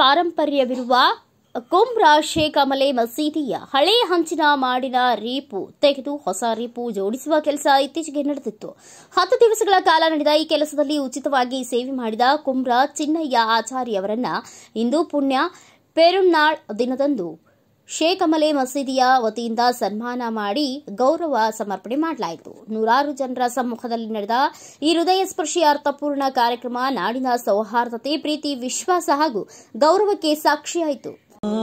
ಪಾರಂಪರ್ಯವಿರುವ ಕುಮ್ರಾ ಶೇಖ್ ಅಮಲೆ ಮಸೀದಿಯ ಹಳೆ ಹಂಚಿನ ಮಾಡಿನ ರೀಪು ತೆಗೆದು ಹೊಸ ರೀಪು ಜೋಡಿಸುವ ಕೆಲಸ ಇತ್ತೀಚೆಗೆ ನಡೆದಿತ್ತು ಹತ್ತು ದಿವಸಗಳ ಕಾಲ ನಡೆದ ಈ ಕೆಲಸದಲ್ಲಿ ಉಚಿತವಾಗಿ ಸೇವೆ ಮಾಡಿದ ಕುಮ್ರಾ ಚಿನ್ನಯ್ಯ ಆಚಾರ್ಯ ಅವರನ್ನ ಇಂದು ಪುಣ್ಯ ಪೆರುನ್ನಾಳ್ ದಿನದಂದು ಶೇಖ್ ಅಮಲೆ ಮಸೀದಿಯ ವತಿಯಿಂದ ಸನ್ಮಾನ ಮಾಡಿ ಗೌರವ ಸಮರ್ಪಣೆ ಮಾಡಲಾಯಿತು ನೂರಾರು ಜನರ ಸಮ್ಮುಖದಲ್ಲಿ ನಡೆದ ಈ ಹೃದಯ ಸ್ಪರ್ಶಿ ಅರ್ಥಪೂರ್ಣ ಕಾರ್ಯಕ್ರಮ ನಾಡಿನ ಸೌಹಾರ್ದತೆ ಪ್ರೀತಿ ವಿಶ್ವಾಸ ಹಾಗೂ ಗೌರವಕ್ಕೆ ಸಾಕ್ಷಿಯಾಯಿತು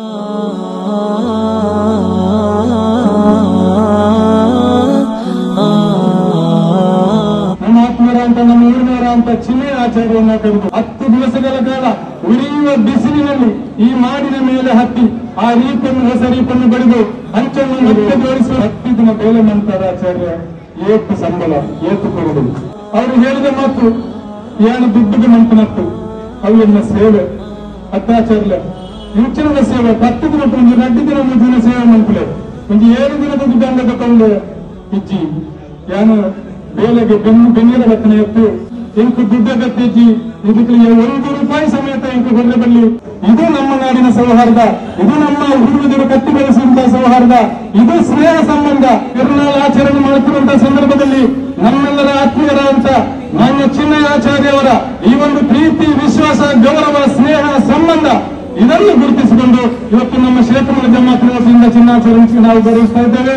ನಮ್ಮ ಆತ್ಮೀಯರ ಅಂತ ನಮ್ಮ ಊರಿನವರ ಅಂತ ಚಿನ್ನೆಯ ಆಚಾರ್ಯನ್ನ ಕರೆದು ಹತ್ತು ದಿವಸಗಳ ಕಾಲ ಉರಿಯುವ ಬಿಸಿಲಿನಲ್ಲಿ ಈ ಮಾಡಿನ ಮೇಲೆ ಹತ್ತಿ ಆ ರೀಪನ್ನು ಹೊಸ ರೀಪನ್ನು ಬಡಿದು ಹಂಚನ್ನು ಮತ್ತೆ ಜೋಡಿಸುವ ಹತ್ತು ದಿನ ಬೇಲೆ ಮಾಡ್ತಾರೆ ಆಚಾರ್ಯ ಏತು ಸಂಬಳ ಏತು ಕೊಡುವುದು ಅವರು ಹೇಳಿದ ಮಾತು ಏನು ದುಡ್ಡಿಗೆ ಮಂಟನತ್ತು ಅವು ಎನ್ನ ಸೇವೆ ಅತ್ತಾಚಾರ್ಯ ಇಂಚಿನ ಸೇವೆ ಹತ್ತು ದಿನ ಒಂದು ಎರಡು ದಿನ ಮೂರು ದಿನ ಸೇವೆ ಮಂಪಲೆ ಒಂದು ಏಳು ದಿನದ ದುಡ್ಡು ಅಂಗ ತಗೊಂಡು ಇಜ್ಜಿ ಯಾನು ಬೇಲೆಗೆ ಬೆನ್ನು ಬೆನ್ನಿರ ಬತ್ತನೆ ಎತ್ತು ಇಂಕು ದುಡ್ಡ ಕತ್ತಿಜ್ಜಿ ಇದಕ್ಕೆ ಒಂದು ರೂಪಾಯಿ ಸಮೇತ ಇಂಕು ಹೊರಗೆ ಬರಲಿ ಇದು ನಮ್ಮ ನಾಡಿನ ಸೌಹಾರ್ದ ಇದು ನಮ್ಮ ಹುಡುಗರು ಕತ್ತಿ ಬೆಳೆಸುವಂತಹ ಸೌಹಾರ್ದ ಇದು ಸ್ನೇಹ ಸಂಬಂಧ ತಿರುನಾಳ ಆಚರಣೆ ಮಾಡುತ್ತಿರುವಂತಹ ಸಂದರ್ಭದಲ್ಲಿ ನಮ್ಮೆಲ್ಲರ ಆತ್ಮೀಯರಾದಂತ ಮಾನ್ಯ ಚಿನ್ನಯ್ಯ ಆಚಾರ್ಯವರ ಈ ಒಂದು ಪ್ರೀತಿ ವಿಶ್ವಾಸ ಗೌರವ ಸ್ನೇಹ ಸಂಬಂಧ ಇದನ್ನು ಗುರುತಿಸಿಕೊಂಡು ಇವತ್ತು ನಮ್ಮ ಶೇಖಮಲ ಜಮಾತ್ ವತಿಯಿಂದ ಚಿನ್ನಾಚರಣೆ ನಾವು ಗೌರವಿಸ್ತಾ ಇದ್ದೇವೆ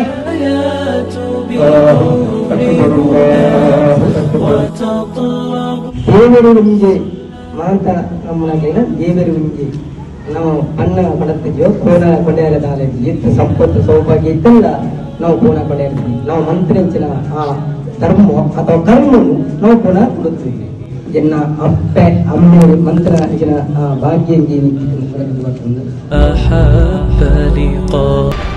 ದೇವರು ಒಂಜೆ ಮಾಂತ ನಮ್ಮನಾಗಲಿನ ದೇವರು ಒಂಜೆ ನಾವು ಅನ್ನ ಪಡತ್ತಿದ್ಯೋ ಕೋಣ ಕೊಡೆಯರ ದಾಲೆಗೆ ಎತ್ತು ಸಂಪತ್ತು ಸೌಭಾಗ್ಯ ಇದ್ದಲ್ಲ ನಾವು ಕೋಣ ಕೊಡೆಯಿರ್ತೀವಿ ನಾವು ಮಂತ್ರಿಂಚಿನ ಆ ಧರ್ಮ ಅಥವಾ ಕರ್ಮವನ್ನು ನಾವು ಕೋಣ ಕೊಡುತ್ತೀವಿ ಎನ್ನ ಅಪ್ಪೆ ಅಮ್ಮೋರು ಮಂತ್ರ ಇಜಿನ ಆ ಭಾಗ್ಯ ಜೀವಿ أحب لقاء